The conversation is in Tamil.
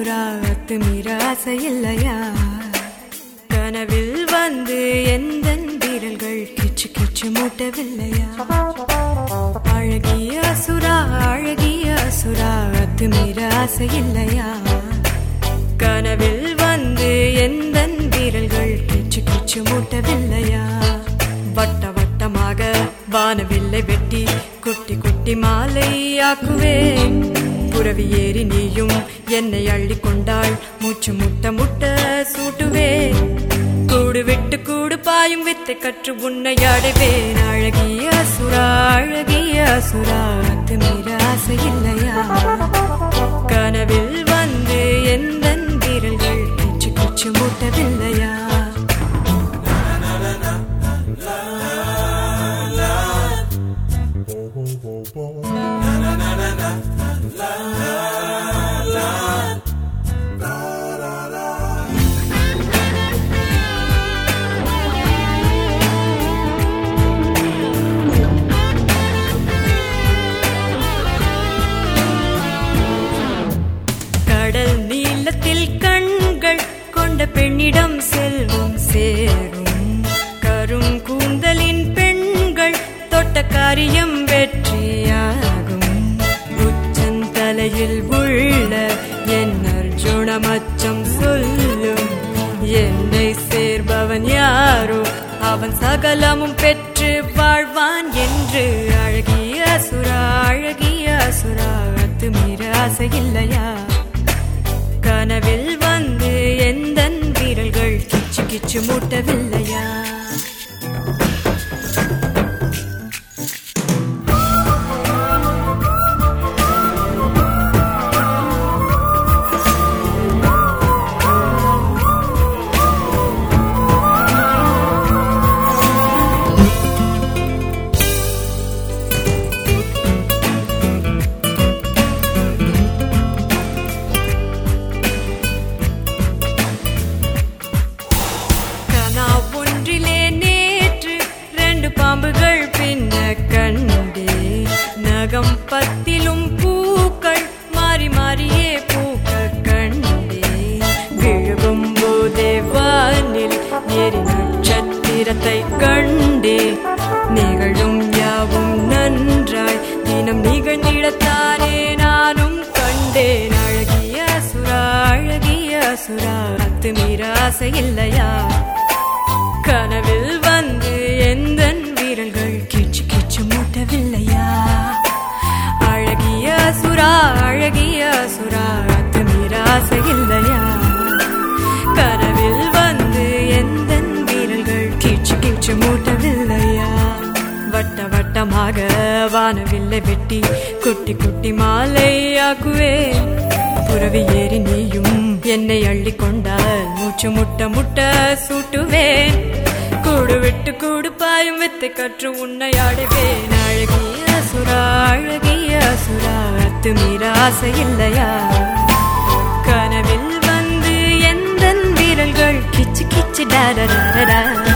அசுரா அத்துமீற ஆசை இல்லையா கனவில் வந்து எந்த வீரல்கள் கிச்சு கிச்சு மூட்டவில்லையா அழகிய அசுரா அழகிய அசுரா அத்துமீற ஆசை இல்லையா கனவில் வந்து எந்த வீரல்கள் கிச்சு கிச்சு மூட்டவில்லையா வட்ட வட்டமாக வானவில்லை வெட்டி குட்டி குட்டி மாலை ஆக்குவேன் புறவி ஏறி நீயும் என்னை அள்ளி கொண்டாள் மூச்சு முட்ட முட்ட சூட்டுவேன் கூடு விட்டு கூடு பாயும் வித்தை கற்று உன்னை அடைவேன் அழகிய சுரா அழகிய சுரா அத்துமீற ஆசை இல்லையா கனவில் வந்து எந்த வீரல்கள் கிச்சு கிச்சு மூட்டவில்லையா கடல் நீளத்தில் கண்கள் கொண்ட பெண்ணிடம் செல்வம் சேரும் கரும் கூந்தலின் பெண்கள் தொட்ட காரியம் வெற்றியாகும் உச்சந்தலையில் உள்ள என் அர்ஜுன மச்சம் சொல்லும் என்னை சேர்பவன் யாரோ அவன் சகலமும் பெற்று வாழ்வான் என்று அழகிய சுரா அழகிய சுரா அத்துமீற ஆசை இல்லையா கனவில் வந்து எந்த வீரல்கள் கிச்சு கிச்சு மூட்டவில்லையா கனா ஒன்றிலே நேற்று ரெண்டு பாம்புகள் பின்ன கண்டே நகம் பத்திலும் பூக்கள் மாறி மாறியே பூக்க கண்டே விழுகும் போதே வானில் எரி நட்சத்திரத்தை கண்டே நிகழும் யாவும் நன்றாய் தினம் நிகழ்ந்திடத்தானே நானும் கண்டேன் அழகிய சுரா அழகிய சுரா அத்துமீற ஆசை இல்லையா கனவில் வந்து எந்த வீரல்கள் கிச்சு கிச்சு மூட்டவில்லையா அழகிய சுரா அழகிய சுரா அத்துமீற ஆசை இல்லையா கனவில் வந்து எந்த வீரல்கள் கிச்சு கிச்சு மூட்டவில்லையா வட்ட வட்டமாக வானவில்லை வெட்டி குட்டி குட்டி மாலை ஆக்குவேன் புறவி ஏறி நீயும் என்னை அள்ளி கொண்டால் மூச்சு முட்ட முட்ட சூட்டுவேன் கூடு விட்டு கூடு பாயும் வித்தை கற்று உன்னை ஆடுவேன் அழகிய சுரா அழகிய சுரா அத்துமீற ஆசை இல்லையா கனவில் வந்து எந்த வீரல்கள் கிச்சு கிச்சு டாரா